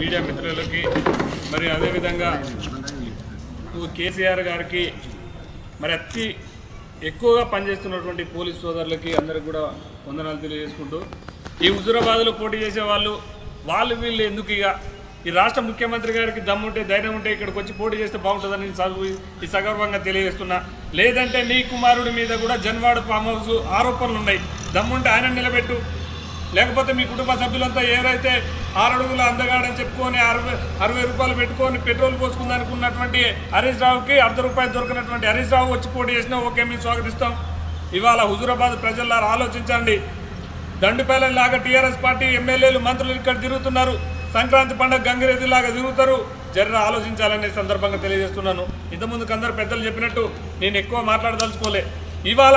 media మిత్రులకి మరి అదేవిధంగా నువ్వు కేసీఆర్ గారికి మరి అతి ఎక్కువగా పనిచేస్తున్నటువంటి పోలీస్ సోదరులకి అందరికి కూడా వందనాలు తెలియజేసుకుంటూ ఈ హుజురాబాద్లో పోటీ చేసే వాళ్ళు వాళ్ళు వీళ్ళు ఎందుకు ఇక ఈ రాష్ట్ర ముఖ్యమంత్రి గారికి దమ్ముంటే ధైర్యం ఉంటే ఇక్కడికి వచ్చి పోటీ చేస్తే బాగుంటుందని చదువు ఈ సగర్వంగా తెలియజేస్తున్నా లేదంటే నీ కుమారుడి మీద కూడా జన్వాడ ఫామ్ హౌస్ ఆరోపణలు ఉన్నాయి దమ్ముంటే ఆయన నిలబెట్టు లేకపోతే మీ కుటుంబ సభ్యులంతా ఏదైతే ఆరడుగుల అందగాడని చెప్పుకొని అరవై అరవై రూపాయలు పెట్టుకొని పెట్రోల్ పోసుకుందనుకున్నటువంటి హరీష్ రావుకి అర్ధ రూపాయలు దొరికినటువంటి హరీష్ రావు వచ్చి పోటీ చేసినా ఓకే మేము స్వాగతిస్తాం ఇవాళ హుజూరాబాద్ ప్రజలారా ఆలోచించండి దండుపేలం లాగా టీఆర్ఎస్ పార్టీ ఎమ్మెల్యేలు మంత్రులు ఇక్కడ తిరుగుతున్నారు సంక్రాంతి పండుగ గంగిరెద్దు లాగా తిరుగుతారు జర్ర ఆలోచించాలనే సందర్భంగా తెలియజేస్తున్నాను ఇంతకుముందుకు అందరు పెద్దలు చెప్పినట్టు నేను ఎక్కువ మాట్లాడదలుచుకోలే ఇవాళ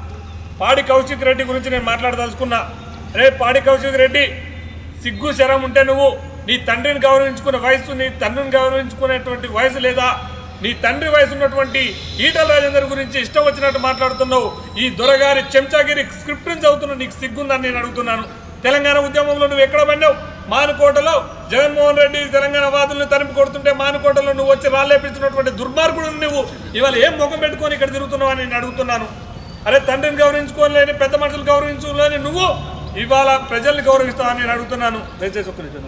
పాడి కౌశిక్ రెడ్డి గురించి నేను మాట్లాడదలుచుకున్నా రే పాడి కౌశిక్ రెడ్డి సిగ్గు శరం ఉంటే నువ్వు నీ తండ్రిని గౌరవించుకునే వయసు నీ తండ్రిని గౌరవించుకునేటువంటి వయసు లేదా నీ తండ్రి వయసు ఉన్నటువంటి ఈటల రాజేందర్ గురించి ఇష్టం వచ్చినట్టు మాట్లాడుతున్నావు ఈ దొరగారి చెంచాగిరి స్క్రిప్ట్ నుంచి చదువుతున్నావు నీకు సిగ్గుందని నేను అడుగుతున్నాను తెలంగాణ ఉద్యమంలో నువ్వు ఎక్కడ పడినావు మానుకోటలో జగన్మోహన్ రెడ్డి తెలంగాణ వాదులను తరిమి కొడుతుంటే మానుకోటలో నువ్వు వచ్చి రాళ్ళేపించినటువంటి దుర్మార్గుడు నువ్వు ఇవాళ ఏం ముఖం పెట్టుకొని ఇక్కడ తిరుగుతున్నావు అని నేను అడుగుతున్నాను అరే తండ్రిని గౌరవించుకోలేని పెద్ద మనుషులు గౌరవించుకోలేని నువ్వు ఇవాళ ప్రజల్ని గౌరవిస్తావని నేను అడుగుతున్నాను దయచేసి ఒక్క నిమిషం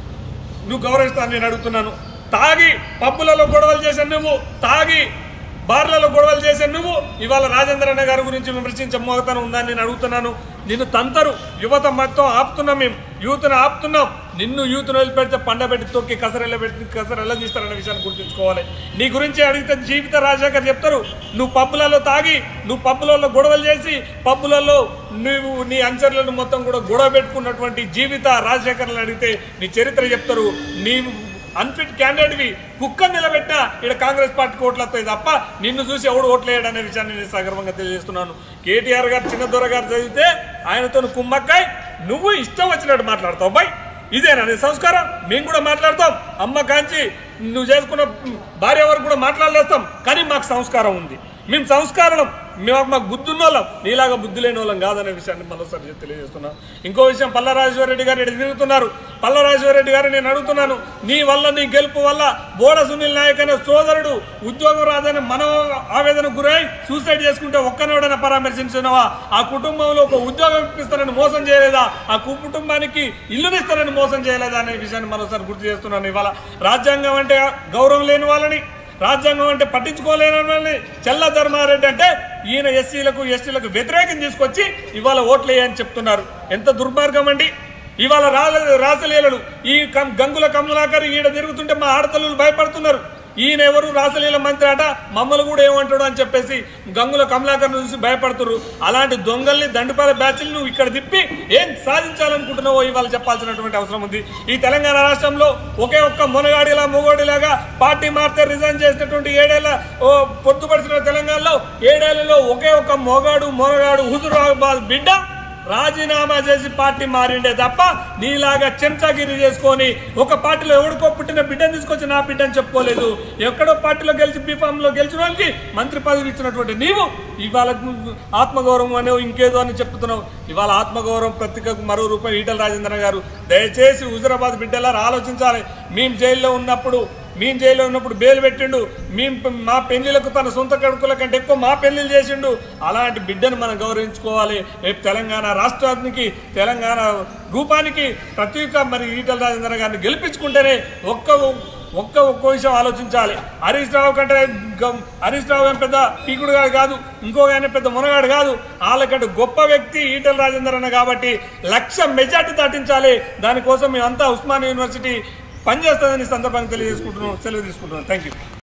నువ్వు గౌరవిస్తాను నేను అడుగుతున్నాను తాగి పబ్బులలో గొడవలు చేశాను నువ్వు తాగి బార్లలో గొడవలు చేశాను నువ్వు ఇవాళ రాజేంద్ర అన్న గారి గురించి విమర్శించే మోగతనం ఉందని నేను అడుగుతున్నాను నిన్ను తంతరు యువత మొత్తం ఆపుతున్నాం మేము యూత్ను ఆపుతున్నాం నిన్ను యూత్ను వదిలిపెడితే పండబెట్టి తొక్కి కసరెల్ల పెట్టి కసరెల్ల తీస్తారన్న విషయాన్ని గుర్తుంచుకోవాలి నీ గురించి అడిగితే జీవిత రాజశేఖర్ చెప్తారు నువ్వు పబ్బులలో తాగి నువ్వు పబ్బులలో గొడవలు చేసి పబ్బులలో నువ్వు నీ అంచర్లను మొత్తం కూడా గొడవ పెట్టుకున్నటువంటి జీవిత రాజశేఖర్ని అడిగితే నీ చరిత్ర చెప్తారు నీవు అన్ఫిట్ క్యాండిడేట్వి కుక్క నిలబెట్టినా ఇక్కడ కాంగ్రెస్ పార్టీకి ఓట్లు వస్తాయి తప్ప నిన్ను చూసి ఎవడు ఓట్లు వేయడం అనే విషయాన్ని నేను సగర్వంగా తెలియజేస్తున్నాను కేటీఆర్ గారు చిన్న దొర గారు చదివితే ఆయనతో కుమ్మక్కాయ్ నువ్వు ఇష్టం వచ్చినట్టు మాట్లాడతావు బాయ్ ఇదేనా నీ సంస్కారం మేము కూడా మాట్లాడతాం అమ్మ కాంచి నువ్వు చేసుకున్న భార్య వరకు కూడా మాట్లాడలేస్తాం కానీ మాకు సంస్కారం ఉంది మేము సంస్కారం మేము మాకు బుద్ధి ఉన్నోళ్ళం నీలాగా బుద్ధి లేని వాళ్ళం కాదనే విషయాన్ని మరోసారి తెలియజేస్తున్నాం ఇంకో విషయం పల్లరాజేశ్వర రెడ్డి గారు ఇక్కడ తిరుగుతున్నారు పల్లరాజేశ్వర రెడ్డి గారు నేను అడుగుతున్నాను నీ వల్ల నీ గెలుపు వల్ల బోడ సునీల్ నాయక్ అనే సోదరుడు ఉద్యోగం రాదని మనం ఆవేదన గురై సూసైడ్ చేసుకుంటే ఒక్కనోడైనా పరామర్శించినవా ఆ కుటుంబంలో ఒక ఉద్యోగం ఇప్పిస్తానని మోసం చేయలేదా ఆ కు- కుటుంబానికి ఇల్లునిస్తానని మోసం చేయలేదా అనే విషయాన్ని మరోసారి గుర్తు చేస్తున్నాను ఇవాళ రాజ్యాంగం అంటే గౌరవం లేని వాళ్ళని రాజ్యాంగం అంటే పట్టించుకోలేని వాళ్ళని చెల్ల ధర్మారెడ్డి అంటే ఈయన ఎస్సీలకు ఎస్టీలకు వ్యతిరేకం తీసుకొచ్చి ఇవాళ ఓట్లు వేయని చెప్తున్నారు ఎంత దుర్మార్గం అండి ఇవాళ రాల రాసలీలలు ఈ కం- గంగుల కమలాకర్ ఈడ తిరుగుతుంటే మా ఆడతల్లు భయపడుతున్నారు ఈయన ఎవరు రాసలీల మంత్రి అట మమ్మల్ని కూడా ఏమంటాడు అని చెప్పేసి గంగుల కమలాకర్ చూసి భయపడుతున్నారు అలాంటి దొంగల్ని దండుపాల బ్యాచ్లు నువ్వు ఇక్కడ తిప్పి ఏం సాధించాలనుకుంటున్నావో ఇవాళ చెప్పాల్సినటువంటి అవసరం ఉంది ఈ తెలంగాణ రాష్ట్రంలో ఒకే ఒక్క మొనగాడిలా మొగోడిలాగా పార్టీ మారితే రిజైన్ చేసినటువంటి ఏడేళ్ల ఓ పొద్దుపడిచిన తెలంగాణలో ఏడేళ్లలో ఒకే ఒక్క మొగాడు మొనగాడు హుజురాబాద్ బిడ్డ రాజీనామా చేసి పార్టీ మారిండే తప్ప నీలాగా చెంచాగిరి చేసుకొని ఒక పార్టీలో ఎవడికో పుట్టిన బిడ్డను తీసుకొచ్చి నా బిడ్డని చెప్పుకోలేదు ఎక్కడో పార్టీలో గెలిచి బీఫామ్ లో గెలిచిన వాళ్ళకి మంత్రి పదవి ఇచ్చినటువంటి నీవు ఇవాళ ఆత్మగౌరవం అనే ఇంకేదో అని చెప్తున్నావు ఇవాళ ఆత్మగౌరవం ప్రత్యేక మరో రూపాయి ఈటల రాజేంద్ర గారు దయచేసి హుజరాబాద్ బిడ్డలారా ఆలోచించాలి మేము జైల్లో ఉన్నప్పుడు మేము జైల్లో ఉన్నప్పుడు బెయిల్ పెట్టిండు మేము మా పెళ్లిలకు తన సొంత కడుకుల కంటే ఎక్కువ మా పెళ్లిళ్ళు చేసిండు అలాంటి బిడ్డను మనం గౌరవించుకోవాలి రేపు తెలంగాణ రాష్ట్రానికి తెలంగాణ రూపానికి ప్రతి ఒక్క మరి ఈటల రాజేంద్ర గారిని గెలిపించుకుంటేనే ఒక్క ఒక్క ఒక్క విషయం ఆలోచించాలి హరీష్ రావు కంటే గం- హరీష్ రావు ఏం పెద్ద పీకుడు గాడు కాదు ఇంకో ఆయన పెద్ద మునగాడు కాదు వాళ్ళకంటే గొప్ప వ్యక్తి ఈటల రాజేందర్ అన్న కాబట్టి లక్ష మెజార్టీ దాటించాలి దానికోసం మేమంతా ఉస్మానియా యూనివర్సిటీ పనిచేస్తుందని ఈ సందర్భాన్ని తెలియజేసుకుంటున్నాం సెలవు తీసుకుంటున్నాం థ్యాంక్ యూ